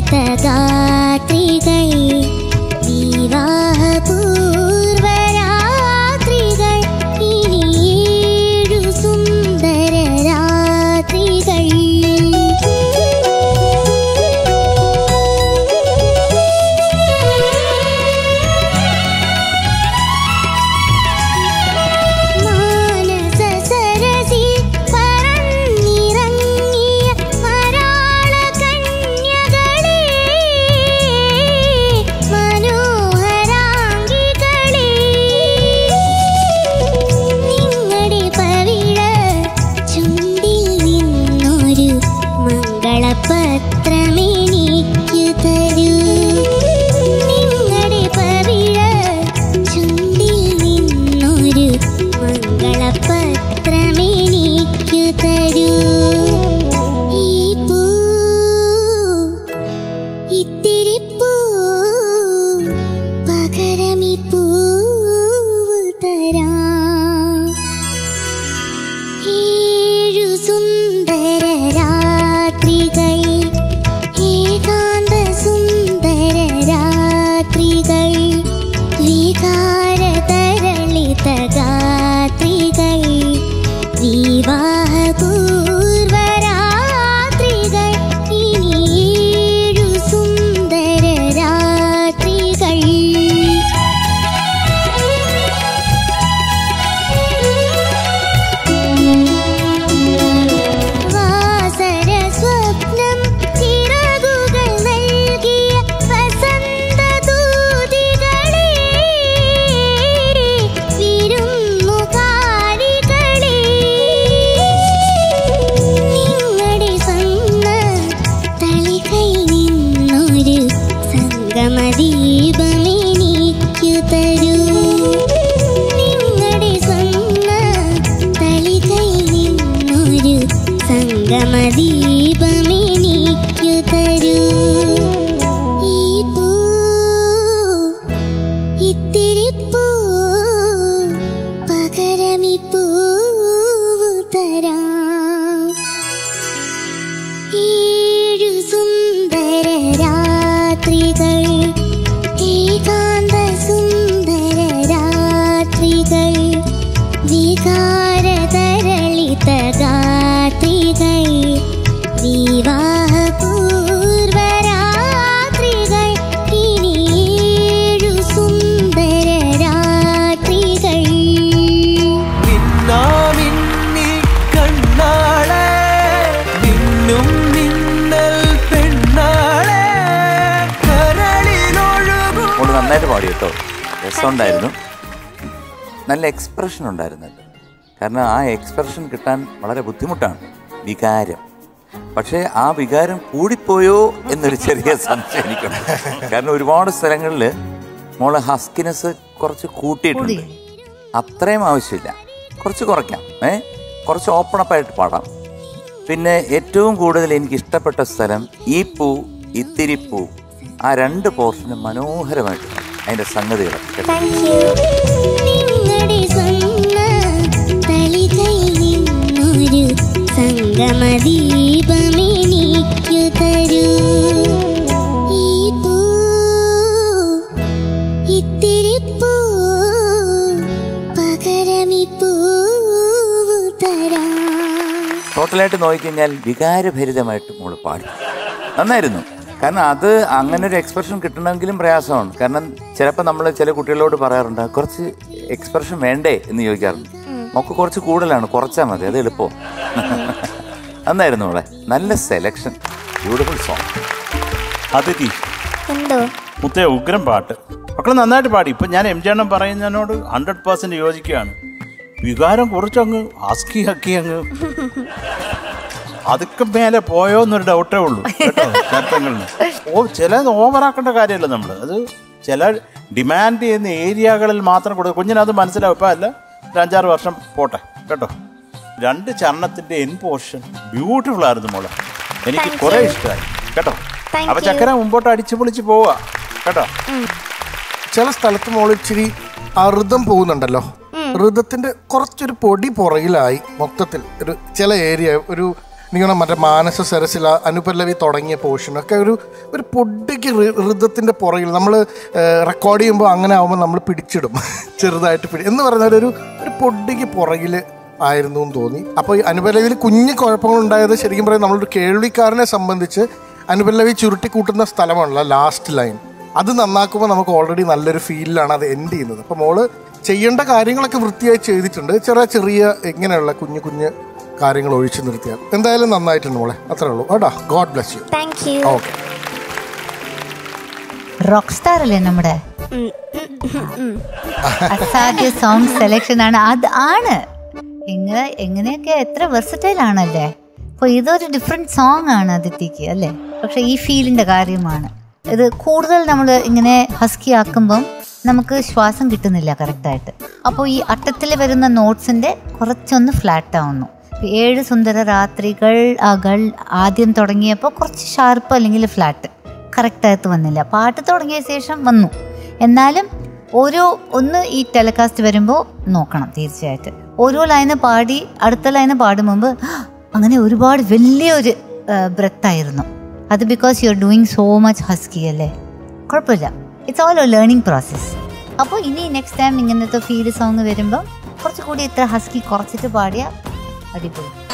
തരളിതഗാത്രികൾ വിവാഹപൂർവരാത്രികൾ ഇനി ഏഴു സുന്ദര രാത്രികൾ മാനസ സരസിൽ പറന്നിറങ്ങിയ മരാള കന്യകളെ മനോഹരാംഗികളെ നിങ്ങളുടെ പവിഴ ചുണ്ടിൽ നിന്നൊരു മംഗളപത്രമെനിക്കു തരൂ നിങ്ങളുടെ പവിഴ ചുണ്ടിൽ നിന്നൊരു മംഗളപത്രമെനിക്കു തരൂ ഈ പൂ ഇത്തിരി പൂ പകരമി പൂവ് തരാം ഏഴു സുന്ദര രാത്രികൾ ഏകാന്ത സുന്ദര രാത്രികൾ വികാര തരളിത ഗാത്രികൾ വിവാഹപൂർവരാത്രികൾ ഇനി ഏഴു സുന്ദര രാത്രികൾ വാസര സ്വപ്നം ചിറകുകൾ നൽകിയ വസന്തദൂതികളെ വിരുന്നുകാരികളെ നിങ്ങളുടെ സ്വന്ന തളികയിൽ നിന്നൊരു സംഗമദീപമെനിക്കു തരൂ നിങ്ങളുടെ സ്വന്ന തളികയിൽ നിന്നൊരു സംഗമദീപമെനിക്കു തരൂ ഈ പൂ ഇത്തിരി പൂ പകരമി പൂവ് തരാം ഏഴു സുന്ദര രാത്രികൾ ഏകാന്ത സുന്ദര രാത്രികൾ വികാര തരളിത ഗാത്രികൾ വിവാഹപൂർവരാത്രികൾ ഇനി ഏഴു സുന്ദര രാത്രികൾ മിന്നാമിന്നി കണ്ണാളെ മിന്നും മിന്നൽ പെണ്ണാളെ കരളിലൊഴുകും മോള് നന്നായിട്ട് പാടി കേട്ടോ രസമുണ്ടായിരുന്നു നല്ല എക്സ്പ്രഷൻ ഉണ്ടായിരുന്നല്ലോ കാരണം ആ എക്സ്പ്രഷൻ കിട്ടാൻ വളരെ ബുദ്ധിമുട്ടാണ് വികാരം പക്ഷേ ആ വികാരം കൂടിപ്പോയോ എന്നൊരു ചെറിയ സംശയം എനിക്കുണ്ട് കാരണം ഒരുപാട് സ്ഥലങ്ങളിൽ മോളെ ഹസ്കിനെസ് കുറച്ച് കൂട്ടിയിട്ടുണ്ട് അത്രയും ആവശ്യമില്ല കുറച്ച് കുറയ്ക്കാം ഏ കുറച്ച് ഓപ്പൺ അപ്പായിട്ട് പാടാം പിന്നെ ഏറ്റവും കൂടുതൽ എനിക്ക് ഇഷ്ടപ്പെട്ട സ്ഥലം ഈ പൂ ഇത്തിരി പൂ ആ രണ്ട് പോർഷനും മനോഹരമായിട്ട് പാടി. അതിന്റെ സംഗതികൾ കേട്ടോ നിങ്ങളുടെ സ്വന്ന തളികയിൽ നിന്നൊരു സംഗമദീപമെനിക്കു തരൂ ഈ പൂ ഇത്തിരി പൂ പകരമി പൂവ് തരാം ടോട്ടലായിട്ട് നോക്കിക്കഴിഞ്ഞാൽ വികാരഭരിതമായിട്ട് മോള് പാടി നന്നായിരുന്നു കാരണം അത് അങ്ങനെ ഒരു എക്സ്പ്രഷൻ കിട്ടണമെങ്കിലും പ്രയാസമാണ് കാരണം ചിലപ്പോൾ നമ്മൾ ചില കുട്ടികളോട് പറയാറുണ്ട് കുറച്ച് എക്സ്പ്രഷൻ വേണ്ടേ എന്ന് ചോദിക്കാറുണ്ട് നമുക്ക് കുറച്ച് കൂടുതലാണ് കുറച്ചാൽ മതി അത് എളുപ്പം നന്നായിരുന്നു മോളെ നല്ല സെലക്ഷൻ ബ്യൂട്ടിഫുൾ സോങ് അതിഥി എന്തോ മുത്തേ ഉഗ്രം പാട്ട് മക്കൾ നന്നായിട്ട് പാടി ഇപ്പൊ ഞാൻ എം ജി എണ്ണം പറയുന്നതിനോട് ഹൺഡ്രഡ് പേഴ്സെന്റ് യോജിക്കുകയാണ് വികാരം കുറച്ചങ്ങ് ഹസ്കി ഹക്കി അങ്ങ് അതൊക്കെ മേലെ പോയോ എന്നൊരു ഡൗട്ടേ ഉള്ളൂ കേട്ടോ ശബ്ദങ്ങളിൽ ഓ ചില ഓവറാക്കേണ്ട കാര്യമല്ല നമ്മൾ അത് ചില ഡിമാൻഡ് ചെയ്യുന്ന ഏരിയകളിൽ മാത്രം കൊടുക്കും കുഞ്ഞിനത് മനസ്സിലാവും ഇപ്പം അല്ല ഒരു അഞ്ചാറ് വർഷം പോട്ടെ കേട്ടോ രണ്ട് ചരണത്തിന്റെ എൻ പോർഷൻ ബ്യൂട്ടിഫുൾ ആയിരുന്നു മോളെ എനിക്ക് Thank കുറെ you. ഇഷ്ടമായി കേട്ടോ Thank അപ്പൊ you. ചക്കര മുമ്പോട്ട് അടിച്ചു പൊളിച്ച് പോവാ കേട്ടോ ചില സ്ഥലത്ത് മോള് ഇച്ചിരി ആ ഋതം പോകുന്നുണ്ടല്ലോ ഋതത്തിന്റെ കുറച്ചൊരു പൊടി പുറകിലായി മൊത്തത്തിൽ ഒരു ചില ഏരിയ ഒരു എനിക്ക് മറ്റേ മാനസ സരസില അനുപല്ലവി തുടങ്ങിയ പോർഷനൊക്കെ ഒരു ഒരു പൊടിക്ക് ഋതത്തിൻ്റെ പുറകിൽ നമ്മൾ റെക്കോർഡ് ചെയ്യുമ്പോൾ അങ്ങനെ ആകുമ്പോൾ നമ്മൾ പിടിച്ചിടും ചെറുതായിട്ട് പിടി എന്ന് പറഞ്ഞാൽ ഒരു ഒരു പൊടിക്ക് പുറകിൽ ആയിരുന്നു എന്ന് തോന്നി അപ്പോൾ ഈ അനുപല്ലവിയിൽ കുഞ്ഞു കുഴപ്പങ്ങളുണ്ടായത് ശരിക്കും പറയാം നമ്മളൊരു കേൾവിക്കാരനെ സംബന്ധിച്ച് അനുപല്ലവി ചുരുട്ടി കൂട്ടുന്ന സ്ഥലമാണല്ലോ ലാസ്റ്റ് ലൈൻ അത് നന്നാക്കുമ്പോൾ നമുക്ക് ഓൾറെഡി നല്ലൊരു ഫീലിലാണ് അത് എൻഡ് ചെയ്യുന്നത് അപ്പോൾ മോള് ചെയ്യേണ്ട കാര്യങ്ങളൊക്കെ വൃത്തിയായി ചെയ്തിട്ടുണ്ട് ചെറിയ ചെറിയ ഇങ്ങനെയുള്ള കുഞ്ഞു കുഞ്ഞു കാര്യങ്ങൾ ഒഴിച്ചു നിർത്തിയാൽ എന്തായാലും നന്നായിട്ടുണ്ട് മോളെ അത്രേ ഉള്ളൂ കേട്ടോ God bless you thank you okay rock star അല്ലേ നമ്മുടെ അസാധ്യ സോങ് സെലക്ഷൻ ആണ് അത് ആണ് എങ്ങനെ എങ്ങനെയൊക്കെ എത്ര വെർസറ്റൈൽ ആണല്ലേ അപ്പോൾ ഇതൊരു ഡിഫറെൻറ്റ് സോങ് ആണ് അതിഥിക്ക് അല്ലേ പക്ഷെ ഈ ഫീലിൻ്റെ കാര്യമാണ് ഇത് കൂടുതൽ നമ്മൾ ഇങ്ങനെ ഹസ്കി ആക്കുമ്പം നമുക്ക് ശ്വാസം കിട്ടുന്നില്ല കറക്റ്റായിട്ട് അപ്പോൾ ഈ അട്ടത്തിൽ വരുന്ന നോട്ട്സിൻ്റെ കുറച്ചൊന്ന് ഫ്ലാറ്റ് ആവുന്നു ഇപ്പൊ ഏഴ് സുന്ദര രാത്രികൾ അകൾ ആദ്യം തുടങ്ങിയപ്പോൾ കുറച്ച് ഷാർപ്പ് അല്ലെങ്കിൽ ഫ്ലാറ്റ് കറക്റ്റായിട്ട് വന്നില്ല പാട്ട് തുടങ്ങിയ ശേഷം വന്നു എന്നാലും ഓരോ ഒന്ന് ഈ ടെലികാസ്റ്റ് വരുമ്പോൾ നോക്കണം തീർച്ചയായിട്ടും ഓരോ ലൈന് പാടി അടുത്ത ലൈന് പാടും മുമ്പ് അങ്ങനെ ഒരുപാട് വലിയൊരു ബ്രത്തായിരുന്നു അത് because you are doing so much husky അല്ലേ കുഴപ്പമില്ല it's all a learning process അപ്പോൾ ഇനി നെക്സ്റ്റ് ടൈം ഇങ്ങനത്തെ ഫീൽ സോങ് വരുമ്പോൾ കുറച്ചുകൂടി ഇത്ര ഹസ്കി കുറച്ചിട്ട് പാടിയാൽ അടിപൊളി